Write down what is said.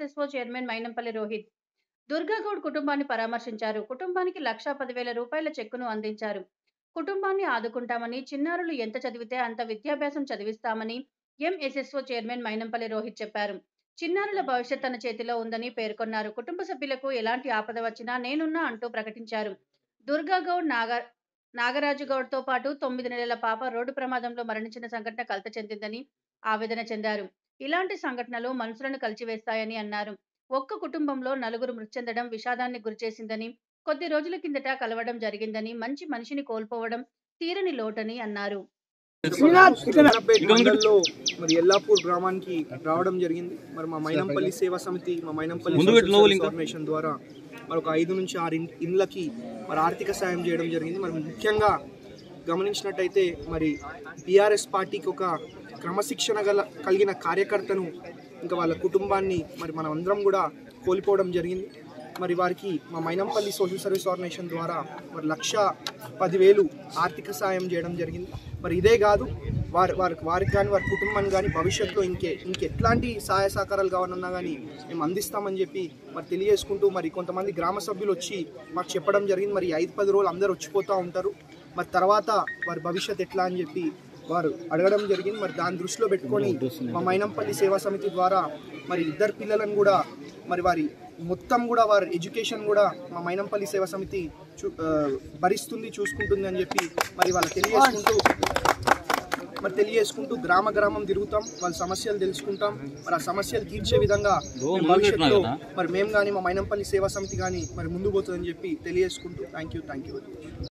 MSSO chairman Mainampalli Rohit Durga Goud కుటుంబాన్ని పరామర్శించారు కుటుంబానికి లక్షా పదివేల రూపాయల చెక్కును అందించారు కుటుంబాన్ని ఆదుకుంటామని చిన్నారులు ఎంత చదివితే అంత విద్యాభ్యాసం చదివిస్తామని ఎంఎస్ఎస్ఓ చైర్మన్ మైనంపల్లి రోహిత్ చెప్పారు చిన్నారుల భవిష్యత్ తన చేతిలో ఉందని పేర్కొన్నారు కుటుంబ సభ్యులకు ఎలాంటి ఆపద వచ్చినా నేనున్నా అంటూ ప్రకటించారు దుర్గాగౌడ్ నాగ నాగరాజు గౌడ్తో పాటు తొమ్మిది నెలల పాప రోడ్డు ప్రమాదంలో మరణించిన సంఘటన కలత చెందిందని ఆవేదన చెందారు ఇలాంటి సంఘటనలు మనసులను కలిచివేస్తాయని అన్నారు ఒక్క కుటుంబంలో నలుగురు మృతి చెందడం విషాదాన్ని గురిచేసిందని కొద్ది రోజుల కిందట కలవడం జరిగిందని మంచి మనిషిని కోల్పోవడం తీరని లోటని అన్నారు చిన్నపేట మండలంలో మరి ఎల్లాపూర్ గ్రామానికి రావడం జరిగింది మరి మా మైనంపల్లి సేవా సమితి మా మైనంపల్లి ముందు పెట్టు సోషల్ నువ్వులు సర్వీస్ ఇంకా. ఆర్గనైజేషన్ ద్వారా మరి ఒక ఐదు నుంచి ఆరు ఇన్- ఇండ్లకి మరి ఆర్థిక సాయం చేయడం జరిగింది మరి ముఖ్యంగా గమనించినట్టయితే మరి బీఆర్ఎస్ పార్టీకి ఒక క్రమశిక్షణ గల కలిగిన కార్యకర్తను ఇంకా వాళ్ళ కుటుంబాన్ని మరి మనం అందరం కూడా కోల్పోవడం జరిగింది మరి వారికి మా మైనంపల్లి సోషల్ సర్వీస్ ఆర్గనైజేషన్ ద్వారా మరి లక్ష పదివేలు ఆర్థిక సాయం చేయడం జరిగింది మరి ఇదే కాదు వారి వారికి వారికి కానీ వారి కుటుంబానికి కానీ భవిష్యత్తులో ఇంకే ఇంకెట్లాంటి సహాయ సహకారాలు కావాలన్నా కానీ మేము అందిస్తామని చెప్పి మరి తెలియజేసుకుంటూ మరి కొంతమంది గ్రామ సభ్యులు వచ్చి మాకు చెప్పడం జరిగింది మరి ఈ ఐదు పది రోజులు అందరూ వచ్చిపోతూ ఉంటారు మరి తర్వాత వారి భవిష్యత్ ఎట్లా అని చెప్పి వారు అడగడం జరిగింది మరి దాన్ని దృష్టిలో పెట్టుకొని మా మైనంపల్లి సేవా సమితి ద్వారా మరి ఇద్దరు పిల్లలను కూడా మరి వారి మొత్తం కూడా వారి ఎడ్యుకేషన్ కూడా మా మైనంపల్లి సేవా సమితి చూ ఆ, భరిస్తుంది చూసుకుంటుంది అని చెప్పి మరి వాళ్ళు తెలియజేసుకుంటూ మరి తెలియజేసుకుంటూ గ్రామ గ్రామం తిరుగుతాం వాళ్ళ సమస్యలు తెలుసుకుంటాం మరి ఆ సమస్యలు తీర్చే విధంగా మేము భవిష్యత్తులో మరి మేము కానీ మా మైనంపల్లి సేవా సమితి కానీ మరి ముందు పోతుందని చెప్పి తెలియజేసుకుంటూ థ్యాంక్ యూ థ్యాంక్ యూ